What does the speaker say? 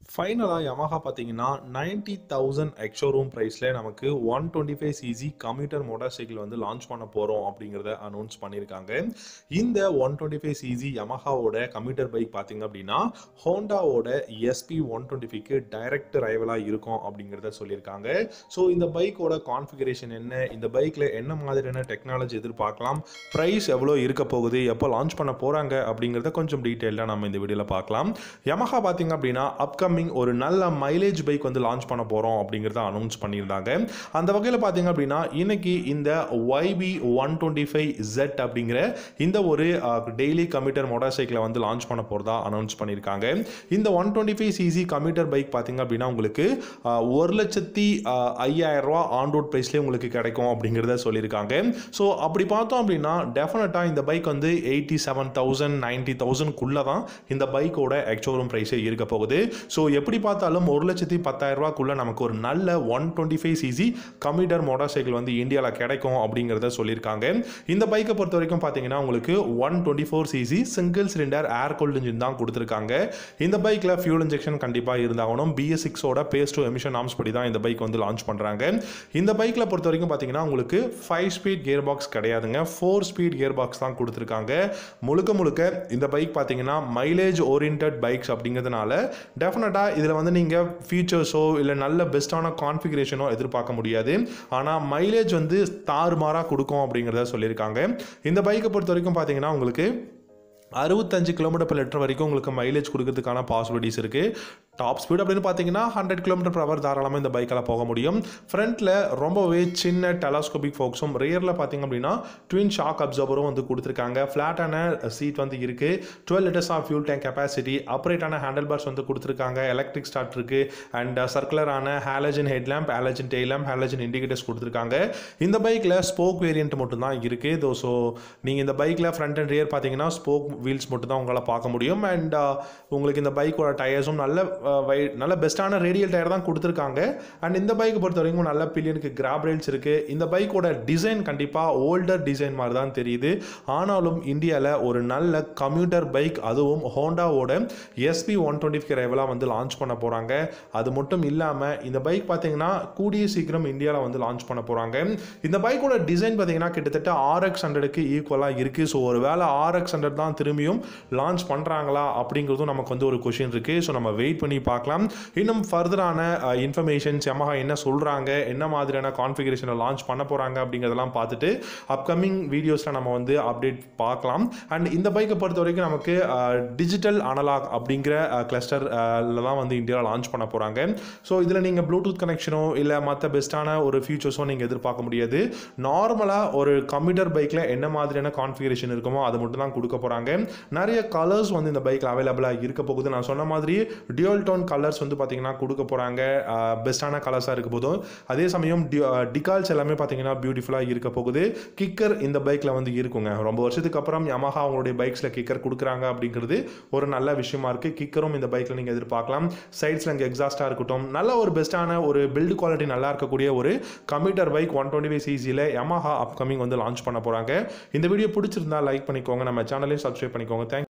ஃபைனலாக Yamaha பார்த்தீங்கன்னா ninety thousand ex showroom ப்ரைஸில் நமக்கு one twenty five CC commuter motorcycle வந்து லான்ச் பண்ண போகிறோம் அப்படிங்கிறத அனௌன்ஸ் பண்ணியிருக்காங்க இந்த ஒன் டுவெண்ட்டி ஃபைவ் சிசி யமஹாவோட கம்யூட்டர் பைக் பார்த்தீங்க அப்படின்னா ஹோண்டாவோட எஸ்பி ஒன் டுவெண்ட்டி ஃபைவ்க்கு டைரக்ட் ரைவலாக இருக்கும் அப்படிங்கிறத சொல்லியிருக்காங்க ஸோ இந்த பைக்கோட கான்ஃபிகரேஷன் என்ன இந்த பைக்கில் என்ன மாதிரியான டெக்னாலஜி எதிர்பார்க்கலாம் ப்ரைஸ் எவ்வளோ இருக்க போகுது எப்போ லான்ச் பண்ண போகிறாங்க அப்படிங்கிறத கொஞ்சம் டீட்டெயிலாக நம்ம இந்த வீடியோவில் பார்க்கலாம் Yamaha பார்த்தீங்க அப்படின்னா அப்கமிங் ஒரு நல்ல மைலேஜ் பைக் வந்து லான்ச் பண்ண போகிறோம் அப்படிங்கிறத அனௌன்ஸ் பண்ணியிருந்தாங்க அந்த வகையில் பார்த்தீங்க அப்படின்னா இன்னைக்கு இந்த YB one twenty five jet அப்படிங்கிற இந்த ஒரு டெய்லி கம்யூட்டர் மோட்டார் சைக்கிளை வந்து லான்ச் பண்ண போகிறதா அனௌன்ஸ் பண்ணியிருக்காங்க இந்த one twenty five CC commuter bike பார்த்தீங்க அப்படின்னா உங்களுக்கு ஆஹ், ஒரு லட்சத்தி ஆஹ், ஐயாயிரம் ரூபா ஆன் ரோட் ப்ரைஸ்லேயே உங்களுக்கு கிடைக்கும் அப்படிங்கிறத சொல்லியிருக்காங்க ஸோ அப்படி பார்த்தோம் அப்படின்னா டெஃபினட்டாக இந்த பைக் வந்து எயிட்டி செவன் தௌசண்ட் நைன்ட்டி தௌசண்ட்குள்ளே தான் இந்த பைக்கோட எக்ஸோரூம் ப்ரைஸே இருக்க போகுது ஸோ எப்படி பார்த்தாலும் ஒரு லட்சத்தி பத்தாயிரம் ரூபாக்குள்ளே நமக்கு ஒரு நல்ல one twenty five CC commuter motorcycle வந்து இந்தியாவில் கிடைக்கும் அப்படிங்கிறத சொல்லியிருக்காங்க இந்த பைக்கை பொறுத்த வரைக்கும் பார்த்தீங்கன்னா உங்களுக்கு one twenty four CC single cylinder air cooled engine தான் கொடுத்துருக்காங்க இந்த பைக்கில் ஃபியூல் இன்ஜெக்ஷன் கண்டிப்பாக இருந்தாகணும் பிஎஸ் சிக்ஸோட பேஸ் டு எமிஷன் ஆம்ஸ் படி தான் இந்த பைக் வந்து லான்ச் பண்ணுறாங்க இந்த பைக்கில் பொறுத்த வரைக்கும் பார்த்தீங்கன்னா உங்களுக்கு ஃபைவ் ஸ்பீட் கியர் பாக்ஸ் கிடையாதுங்க ஃபோர் ஸ்பீட் கியர் பாக்ஸ் தான் கொடுத்துருக்காங்க முழுக்க முழுக்க இந்த பைக் பார்த்தீங்கன்னா மைலேஜ் ஓரியன்ட் பைக்ஸ் அப்படிங்கிறதுனால டெஃபினட்டாக இதில் வந்து நீங்கள் ஃபீச்சர்ஸோ இல்லை நல்ல பெஸ்ட்டான கான்ஃபிகரேஷனோ எதிர்பார்க்க முடியாது ஆனால் மைலேஜ் வந்து தாறுமாறாக கொடுக்கும் அப்படிங்கிறத சொல்லியிருக்காங்க இந்த பைக்கை பொறுத்த வரைக்கும் பார்த்தீங்கன்னா உங்களுக்கு அறுபத்தஞ்சு கிலோமீட்டர் per லிட்டர் வரைக்கும் உங்களுக்கு மைலேஜ் கொடுக்கறதுக்கான பாசிபிலிட்டிஸ் இருக்குது டாப் ஸ்பீட் அப்படின்னு பார்த்தீங்கன்னா ஹண்ட்ரட் கிலோமீட்டர் per hour தாராளமாக இந்த பைக்கால் போக முடியும் ஃப்ரண்ட்டில் ரொம்பவே சின்ன டெலாஸ்கோபிக் ஃபோக்ஸும் ரியரில் பார்த்தீங்க அப்படின்னா ட்வின் ஷாக் அப்சர்வரும் வந்து கொடுத்துருக்காங்க ஃப்ளாட்டான சீட் வந்து இருக்குது twelve litres of fuel tank capacity அப்ரேட்டான ஹேண்டில் பார்ஸ் வந்து கொடுத்துருக்காங்க எலக்ட்ரிக் ஸ்டார்ட் இருக்குது அண்ட் சர்க்குலரான halogen headlamp halogen taillamp halogen indicators கொடுத்துருக்காங்க இந்த பைக்கில் ஸ்போக் வேரியன்ட் மட்டும் தான் இருக்குது ஸோ நீங்கள் இந்த பைக்கில் ஃப்ரண்ட் அண்ட் ரியர் பார்த்தீங்கன்னா ஸ்போக் வீல்ஸ் மட்டும் தான் உங்களால் பார்க்க முடியும் அண்ட் உங்களுக்கு இந்த பைக்கோட டயர்ஸும் நல்ல uh, வை நல்ல பெஸ்ட்டான ரேடியல் டயர் தான் கொடுத்துருக்காங்க அண்ட் இந்த பைக்கை பொறுத்த வரைக்கும் நல்ல பில்லியனுக்கு கிராப் ரேல்ஸ் இருக்குது இந்த பைக்கோட டிசைன் கண்டிப்பாக ஓல்டர் டிசைன் மாதிரி தான் தெரியுது ஆனாலும் இந்தியாவில் ஒரு நல்ல கம்யூட்டர் பைக் அதுவும் ஹோண்டாவோட எஸ்பி ஒன் டுவெண்ட்டி ஃபைவ் ரைவலாக வந்து லான்ச் பண்ண போகிறாங்க அது மட்டும் இல்லாமல் இந்த பைக் பார்த்தீங்கன்னா கூடிய சீக்கிரம் இந்தியாவில் வந்து லான்ச் பண்ண போகிறாங்க இந்த பைக்கோட டிசைன் பார்த்தீங்கன்னா கிட்டத்தட்ட ஆர்எக்ஸ் ஹண்ட்ரடுக்கு ஈக்குவலாக இருக்குது ஸோ ஒரு வேளை ஆர்எக்ஸ் ஹண்ட்ரட் தான் திரும்பியும் லான்ச் பண்ணுறாங்களா அப்படிங்கிறதும் நமக்கு வந்து ஒரு கொஷின் இருக்குது ஸோ நம்ம வெயிட் பண்ணி பார்க்கலாம் இன்னும் ஃபர்தரான இன்ஃபர்மேஷன்ஸ் Yamaha என்ன சொல்கிறாங்க என்ன மாதிரியான கான்ஃபிகரேஷனை லான்ச் பண்ண போகிறாங்க அப்படிங்கிறதெல்லாம் பார்த்துட்டு அப்கமிங் வீடியோஸில் நம்ம வந்து அப்டேட் பார்க்கலாம் அண்ட் இந்த பைக்கை பொறுத்த வரைக்கும் நமக்கு டிஜிட்டல் அனலாக் அப்படிங்கிற கிளஸ்டரில் தான் வந்து இந்தியாவில் லான்ச் பண்ண போகிறாங்க ஸோ இதில் நீங்கள் ப்ளூடூத் கனெக்ஷனோ இல்லை மற்ற பெஸ்ட்டான ஒரு ஃபியூச்சர்ஸோ நீங்கள் எதிர்பார்க்க முடியாது நார்மலாக ஒரு கம்ப்யூட்டர் பைக்கில் என்ன மாதிரியான கான்ஃபிகரேஷன் இருக்குமோ அதை மட்டும் தான் கொடுக்க போகிறாங்க நிறைய கலர்ஸ் வந்து இந்த பைக்கில் அவைலபிளாக இருக்க போகுது நான் சொன்ன மாதிரி டியூல் டோன் கலர்ஸ் வந்து பார்த்தீங்கன்னா கொடுக்க போகிறாங்க பெஸ்ட்டான கலர்ஸாக இருக்க போதும் அதே சமயம் டிகால்ஸ் எல்லாமே பார்த்தீங்கன்னா பியூட்டிஃபுல்லாக இருக்க போகுது கிக்கர் இந்த பைக்கில் வந்து இருக்குங்க ரொம்ப வருஷத்துக்கு அப்புறம் Yamaha அவங்களுடைய பைக்ஸில் கிக்கர் கொடுக்குறாங்க அப்படிங்கிறது ஒரு நல்ல விஷயமா இருக்குது கிக்கரும் இந்த பைக்கில் நீங்கள் எதிர்பார்க்கலாம் சைட்ஸில் இங்கே எக்ஸாஸ்ட்டாக இருக்கட்டும் நல்ல ஒரு பெஸ்ட்டான ஒரு பில்டு குவாலிட்டி நல்லா இருக்கக்கூடிய ஒரு computer bike one twenty five சிசியில் Yamaha அப்கமிங் வந்து லான்ச் பண்ண போகிறாங்க இந்த வீடியோ பிடிச்சிருந்தா லைக் பண்ணிக்கோங்க நம்ம சேனலையும் சப்ஸ்கிரைப் பண்ணிக்கோங்க தேங்க்